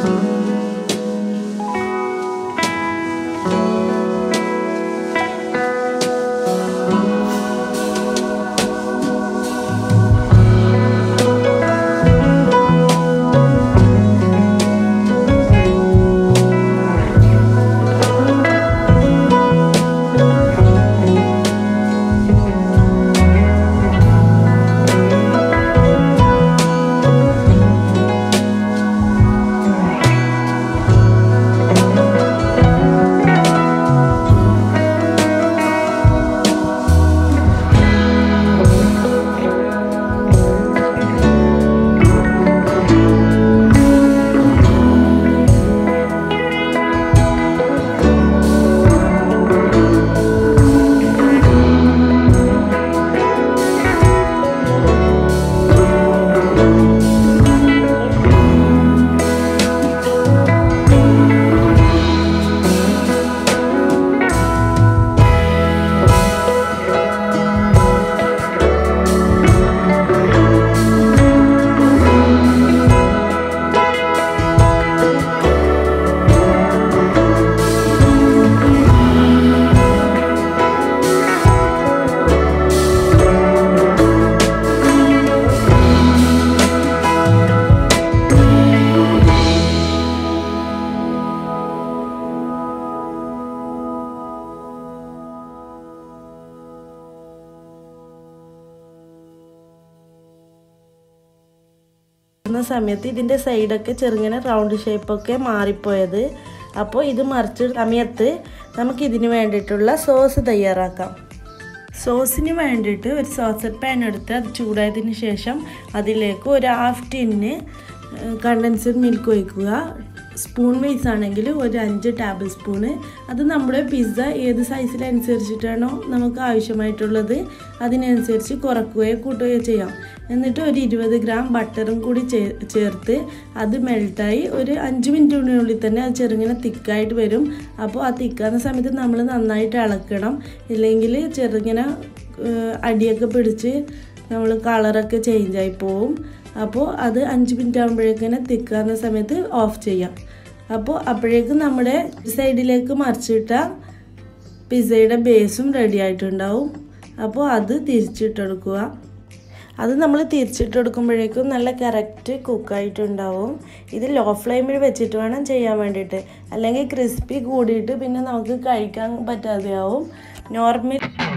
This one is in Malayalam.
ുന്ന സമയത്ത് ഇതിൻ്റെ സൈഡൊക്കെ ചെറുങ്ങനെ റൗണ്ട് ഷേപ്പൊക്കെ മാറിപ്പോയത് അപ്പോൾ ഇത് മറിച്ച സമയത്ത് നമുക്ക് ഇതിന് വേണ്ടിയിട്ടുള്ള സോസ് തയ്യാറാക്കാം സോസിന് വേണ്ടിയിട്ട് ഒരു സോസർ പാൻ എടുത്ത് അത് ചൂടായതിന് ശേഷം അതിലേക്ക് ഒരു ഹാഫ് ടിന്ന് കണ്ടൻസ്ഡ് മിൽക്ക് ഒഴിക്കുക സ്പൂൺ വൈസ് ആണെങ്കിൽ ഒരു അഞ്ച് ടേബിൾ സ്പൂണ് അത് നമ്മുടെ പിസ്സ ഏത് സൈസിലനുസരിച്ചിട്ടാണോ നമുക്ക് ആവശ്യമായിട്ടുള്ളത് അതിനനുസരിച്ച് കുറക്കുകയോ കൂട്ടുകയോ ചെയ്യാം എന്നിട്ട് ഒരു ഇരുപത് ഗ്രാം ബട്ടറും കൂടി ചേ- ചേർത്ത് അത് മെൽട്ടായി ഒരു അഞ്ച് മിനിറ്റിനുള്ളിൽ തന്നെ അത് ചെറുങ്ങനെ തിക്കായിട്ട് വരും അപ്പോൾ ആ തിക്കാവുന്ന സമയത്ത് നമ്മൾ നന്നായിട്ട് ഇളക്കണം ഇല്ലെങ്കിൽ ചെറുങ്ങനെ ഏഹ്, അടിയൊക്കെ പിടിച്ച് നമ്മൾ കളറൊക്കെ ചേഞ്ചായി പോവും അപ്പോൾ അത് അഞ്ച് മിനിറ്റ് ആകുമ്പോഴേക്കിനെ തിക്കാവുന്ന സമയത്ത് ഓഫ് ചെയ്യാം അപ്പോൾ അപ്പോഴേക്കും നമ്മുടെ സൈഡിലേക്ക് മറിച്ചിട്ട പിസ്സയുടെ ബേസും റെഡി ആയിട്ടുണ്ടാവും അപ്പോൾ അത് തിരിച്ചിട്ടെടുക്കുക അത് നമ്മൾ തിരിച്ചിട്ടെടുക്കുമ്പോഴേക്കും നല്ല കറക്റ്റ് കുക്കായിട്ടുണ്ടാവും ഇത് ലോ ഫ്ലെയിമിൽ വെച്ചിട്ട് വേണം ചെയ്യാൻ വേണ്ടിയിട്ട് അല്ലെങ്കിൽ ക്രിസ്പി കൂടിയിട്ട് പിന്നെ നമുക്ക് കഴിക്കാൻ പറ്റാതെയാവും നോർമൽ